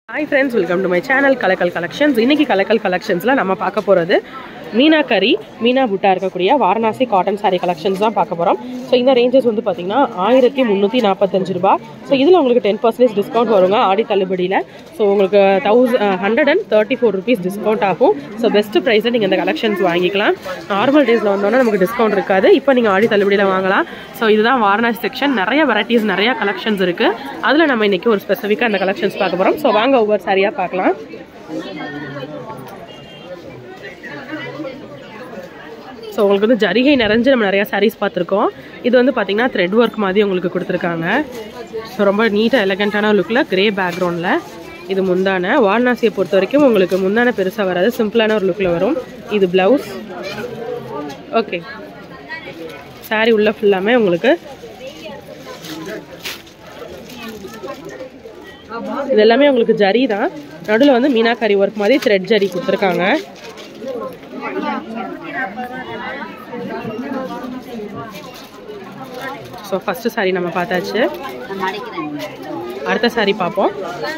hi friends welcome to my channel Kalakkal collections இன்னைக்கு கலக்கல் கலெக்ஷன்ஸில் நம்ம பார்க்க போகிறது மீனா கறி மீனா புட்டா இருக்கக்கூடிய வாரணாசி காட்டன் saree கலெக்ஷன்ஸ் தான் பார்க்க போகிறோம் ஸோ இந்த ரேஞ்சஸ் வந்து பார்த்தீங்கன்னா ஆயிரத்தி முந்நூற்றி நாற்பத்தஞ்சு ரூபா ஸோ இதில் உங்களுக்கு டென் பர்சன்டேஜ் டிஸ்கவுண்ட் வருங்க ஆடி தள்ளுபடியில் ஸோ உங்களுக்கு thousand hundred and thirty four rupees discount ஆகும் ஸோ பெஸ்ட் ப்ரைஸில் நீங்கள் இந்த கலெக்ஷன்ஸ் வாங்கிக்கலாம் நார்மல் டேஸில் வந்தோன்னா நமக்கு டிஸ்கவுண்ட் இருக்காது இப்போ நீங்கள் ஆடி தள்ளுபடியில் வாங்கலாம் ஸோ இதுதான் வாரணாசி செக்ஷன் நிறைய வெரைட்டிஸ் நிறைய கலெக்ஷன்ஸ் இருக்குது அதில் நம்ம இன்னைக்கு ஒரு ஸ்பெசிஃபிக்காக அந்த கலெக்ஷன்ஸ் பார்க்க போகிறோம் ஸோ வாங்க ஒவ்வொரு சாரியாக பார்க்கலாம் ஸோ உங்களுக்கு வந்து ஜரிகை நிறைஞ்சு நம்ம நிறையா sarees பார்த்துருக்கோம் இது வந்து பார்த்தீங்கன்னா த்ரெட் ஒர்க் மாதிரி உங்களுக்கு கொடுத்துருக்காங்க ஸோ ரொம்ப நீட்டாக எலகண்ட்டான லுக்கில் கிரே பேக்ரவுண்டில் இது முந்தான வாரணாசியை பொறுத்த வரைக்கும் உங்களுக்கு முந்தான பெருசாக வராது சிம்பிளான ஒரு லுக்கில் வரும் இது ப்ளவுஸ் ஓகே saree உள்ள ஃபுல்லாமே உங்களுக்கு இது எல்லாமே உங்களுக்கு ஜரி தான் நடுவில் வந்து மீனாக்காரி ஒர்க் மாதிரி த்ரெட் ஜரி கொடுத்துருக்காங்க ஸோ ஃபஸ்ட்டு saree நம்ம பார்த்தாச்சு அடுத்த saree பார்ப்போம்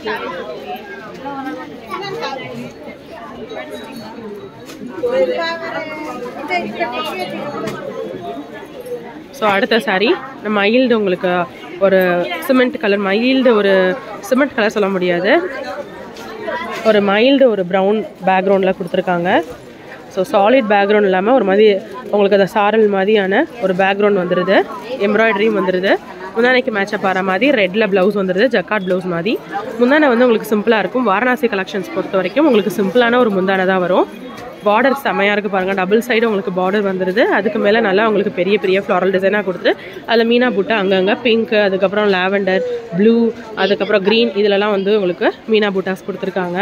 ஸோ அடுத்த saree நம்ம மைல்டு உங்களுக்கு ஒரு சிமெண்ட் கலர் மைல்டு ஒரு சிமெண்ட் கலர் சொல்ல முடியாது ஒரு மைல்டு ஒரு ப்ரௌன் பேக்ரவுண்டில் கொடுத்துருக்காங்க ஸோ சாலிட் பேக்ரவுண்ட் இல்லாமல் ஒரு மாதிரி உங்களுக்கு அந்த சாரல் மாதிரியான ஒரு பேக்ரவுண்ட் வந்துடுது எம்ப்ராய்டரியும் வந்துடுது முந்தானைக்கு மேட்சப் ஆகிற மாதிரி ரெட்டில் ப்ளவுஸ் வந்துடுது ஜக்காட் ப்ளவுஸ் மாதிரி முந்தானை வந்து உங்களுக்கு சிம்பிளாக இருக்கும் வாரணாசி கலெக்ஷன்ஸ் பொறுத்த வரைக்கும் உங்களுக்கு சிம்பிளான ஒரு முந்தானை தான் வரும் பார்டர் செமையாக இருக்குது பாருங்கள் டபுள் சைடு உங்களுக்கு பார்டர் வந்துடுது அதுக்கு மேலே நல்லா உங்களுக்கு பெரிய பெரிய ஃப்ளாரல் டிசைனாக கொடுத்து அதில் மீனா புட்டா அங்கங்கே பிங்க் அதுக்கப்புறம் லாவெண்டர் ப்ளூ அதுக்கப்புறம் க்ரீன் இதிலலாம் வந்து உங்களுக்கு மீனா புட்டாஸ் கொடுத்துருக்காங்க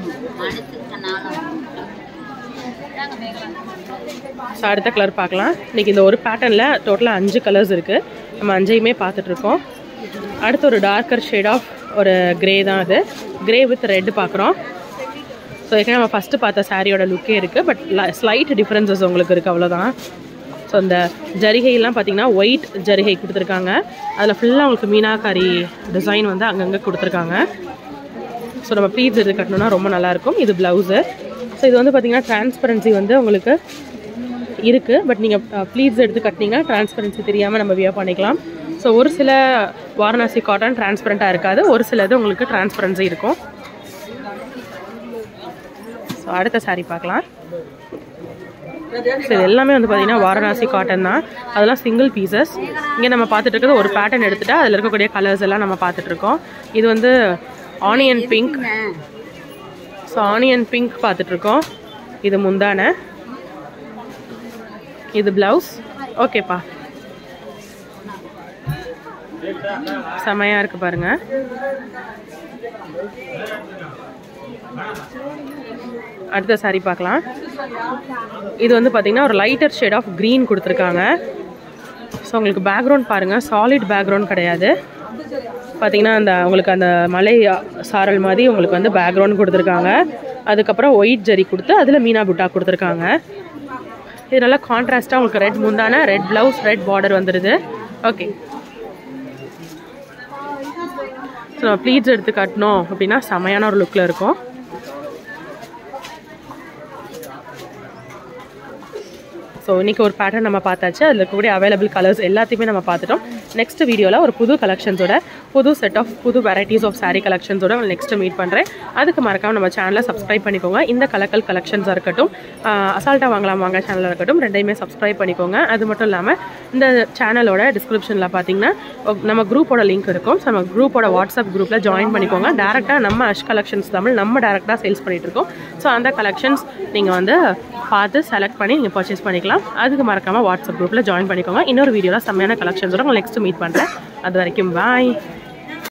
ஸோ அடுத்த கலர் பார்க்கலாம் இன்றைக்கி இந்த ஒரு பேட்டர்னில் டோட்டலாக அஞ்சு கலர்ஸ் இருக்குது நம்ம அஞ்சையுமே பார்த்துட்ருக்கோம் அடுத்து ஒரு டார்க்கர் ஷேட் ஆஃப் ஒரு கிரே தான் அது கிரே வித் ரெட் பார்க்குறோம் ஸோ ஏற்கனவே நம்ம ஃபஸ்ட்டு பார்த்த சாரியோட லுக்கே இருக்குது பட் ஸ்லைட் டிஃப்ரென்சஸ் உங்களுக்கு இருக்குது அவ்வளோதான் ஸோ இந்த ஜரிகையெல்லாம் பார்த்தீங்கன்னா ஒயிட் ஜரிகை கொடுத்துருக்காங்க அதில் ஃபுல்லாக உங்களுக்கு மீனாக்காரி டிசைன் வந்து அங்கங்கே கொடுத்துருக்காங்க ஸோ நம்ம ப்ளீட்ஸ் எடுத்து கட்டணும்னா ரொம்ப நல்லாயிருக்கும் இது ப்ளவுஸு ஸோ இது வந்து பார்த்தீங்கன்னா டிரான்ஸ்பரன்சி வந்து உங்களுக்கு இருக்குது பட் நீங்கள் ப்ளீட்ஸ் எடுத்து கட்டினீங்கன்னா டிரான்ஸ்பரன்சி தெரியாமல் நம்ம வியர் பண்ணிக்கலாம் ஸோ ஒரு சில வாரணாசி காட்டன் டிரான்ஸ்பரண்ட்டாக இருக்காது ஒரு சிலது உங்களுக்கு டிரான்ஸ்பரன்சி இருக்கும் ஸோ அடுத்த saree பார்க்கலாம் ஸோ இது எல்லாமே வந்து பார்த்தீங்கன்னா வாரணாசி காட்டன் தான் அதெல்லாம் சிங்கிள் பீசஸ் இங்கே நம்ம பார்த்துட்டு இருக்கிறது ஒரு பேட்டர்ன் எடுத்துட்டா அதில் இருக்கக்கூடிய கலர்ஸ் எல்லாம் நம்ம பார்த்துட்டு இருக்கோம் இது வந்து onion pink so onion pink பார்த்துட்டு இருக்கோம் இது முந்தான இது பிளவுஸ் ஓகேப்பா செமையா இருக்கு பாருங்க அடுத்த saree பார்க்கலாம் இது வந்து பார்த்தீங்கன்னா ஒரு லைட்டர் ஷேட் ஆஃப் க்ரீன் கொடுத்துருக்காங்க ஸோ உங்களுக்கு பேக்ரவுண்ட் பாருங்கள் சாலிட் பேக்ரவுண்ட் கிடையாது பார்த்தீங்கன்னா அந்த உங்களுக்கு அந்த மலை சாரல் மாதிரி உங்களுக்கு வந்து பேக்ரவுண்ட் கொடுத்துருக்காங்க அதுக்கப்புறம் ஒயிட் ஜரி கொடுத்து அதில் மீனா புட்டா கொடுத்துருக்காங்க இது நல்லா கான்ட்ராஸ்ட்டாக உங்களுக்கு ரெட் முந்தான ரெட் ப்ளவுஸ் ரெட் பார்டர் வந்துடுது ஓகே ஸோ நம்ம ப்ளீட்ஸ் எடுத்து கட்டணும் அப்படின்னா செமையான ஒரு லுக்கில் இருக்கும் ஸோ இன்றைக்கி ஒரு பேட்டர்ன் நம்ம பார்த்தாச்சு அதில் இருக்கக்கூடிய அவைலபிள் கலர்ஸ் எல்லாத்தையுமே நம்ம பார்த்துட்டோம் நெக்ஸ்ட் வீடியோவில் ஒரு புது கலெக்ஷன்ஸோட புது செட் ஆஃப் புது வெரைட்டிஸ் ஆஃப் saree கலெக்ஷன்ஸோட நெக்ஸ்ட் மீட் பண்ணுறேன் அதுக்கு மறக்காம நம்ம சேனலை சப்ஸ்கிரைப் பண்ணிக்கோங்க இந்த கலக்கல் கலெக்ஷன்ஸாக இருக்கட்டும் அசால்ட்டாக வாங்கலாம் வாங்க சேனலாக இருக்கட்டும் ரெண்டையுமே சப்ஸ்கிரைப் பண்ணிக்கோங்க அது மட்டும் இல்லாமல் இந்த சேனலோட டிஸ்கிரிப்ஷனில் பார்த்தீங்கன்னா நம்ம குரூப்போட லிங்க் இருக்கும் ஸோ நம்ம குரூப்போட வாட்ஸ்அப் குரூப்பில் ஜாயின் பண்ணிக்கோங்க டேரெக்டாக நம்ம அஷ் கலெக்ஷன்ஸ் தமிழ் நம்ம டேரெக்டாக சேல்ஸ் பண்ணிட்டு இருக்கோம் ஸோ அந்த கலெக்ஷன்ஸ் நீங்கள் வந்து பார்த்து செலக்ட் பண்ணி நீங்கள் பர்ச்சேஸ் பண்ணிக்கலாம் அதுக்கு மறக்காமல் வாட்ஸ்அப் குரூப்பில் ஜாயின் பண்ணிக்கோங்க இன்னொரு வீடியோவில் செம்மையான கலெக்ஷன்ஸோட உங்களை நெக்ஸ்ட் மீட் பண்ணுறேன் அது வரைக்கும் பாய்